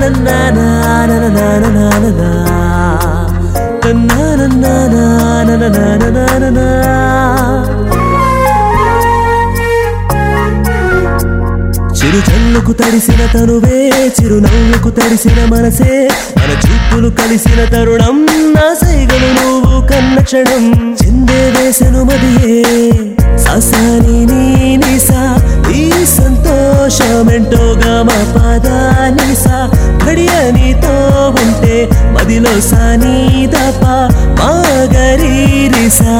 చిరు చల్లుకు తడిసిన తనువే చిరునవ్వుకు తడిసిన మనసే మన చూపులు కలిసిన తరుణం నా సైగలు నువ్వు కన్న క్షణం చిందే వేసెను మదియే ససాని నీ నిసా ఈ సంతోషమెంటో గమ పదానిసా ఘడియ నీతో ఉంటే మదిలో సాని దప మాగరి రిసా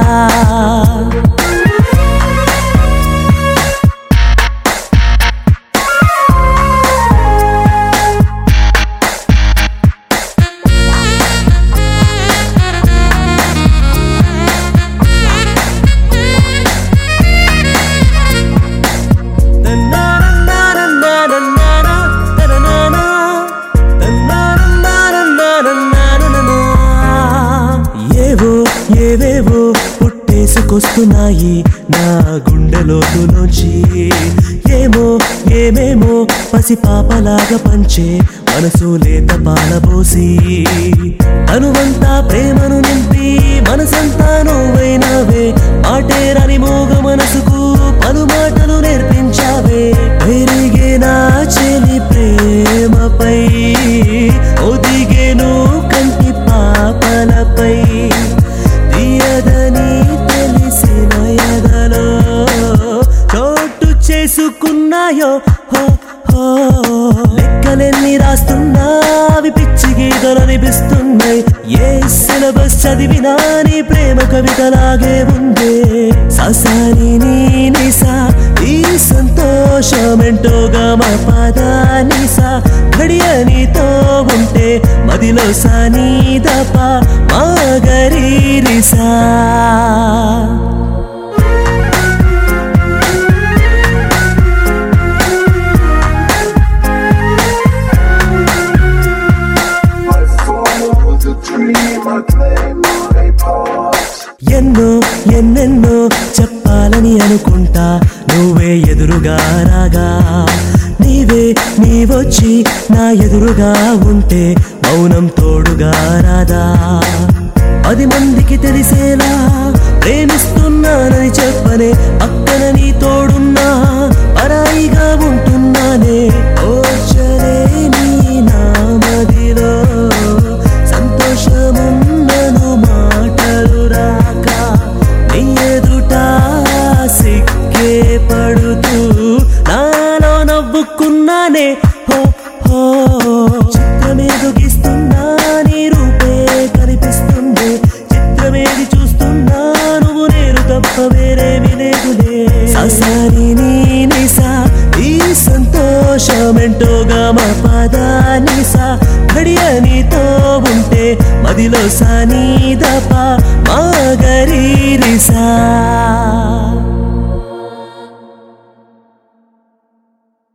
ఏవో ఏవేవో పుట్టేసుకొస్తున్నాయి నా గుండెలోతులోంచి ఏమో ఏమేమో పసిపాపలాగా పంచే మనసు లేత పాలబోసి తనువంతా ప్రేమను నింపి మనసంతా నువ్వైనావే మాటేరని మోగ మనసుకు పలు మాటలు నేర్పించావే పెరిగే నా చెలి ప్రేమపై ఒదిగేను కంటి పాపలపై తీయదని తెలిసిన ఎదలో చోటు చేసుకున్నాయో హో హో లెక్కలెన్ని రాస్తున్నా అవి పిచ్చి గీతలు అనిపిస్తున్నాయి ఏ సిలబస్ చదివినా నీ ప్రేమ కవితలాగే ఉందే ససాని నీ నిసా ఈ సంతోషమెంటో గమ పదానిసా ఘడియ నీతో ఉంటే మదిలో సాని దప మాగరి రిసా I follow the dream, I play my part. ఎన్నో ఎన్నెన్నో చెప్పాలని అనుకుంటా నువ్వే ఎదురుగా రాగా నీవే నీవొచ్చి నా ఎదురుగా ఉంటే మౌనం తోడుగా రాదా పది మందికి తెలిసేలా ప్రేమిస్తున్నానని చెప్పనే పక్కన నీ తోడున్నా పరాయిగా ఉంటున్నానే ఓర్చలేని నా మదిలో సంతోషమున్నను మాటలు రాక నీ ఎదుట సిక్కే పడుతూ నాలో నవ్వుకున్నానే హో హో చిత్రమేదు గీస్తున్నా నీ రూపే కనిపిస్తుంది చిత్రమేది చూస్తున్నా నువ్వు నేను తప్ప వేరేమి లేదులే ససాని నీ నిసా ఈ సంతోషమెంటో గమ పదానిసా ఘడియ నీతో ఉంటే మదిలో సాని దప మాగరి రిసా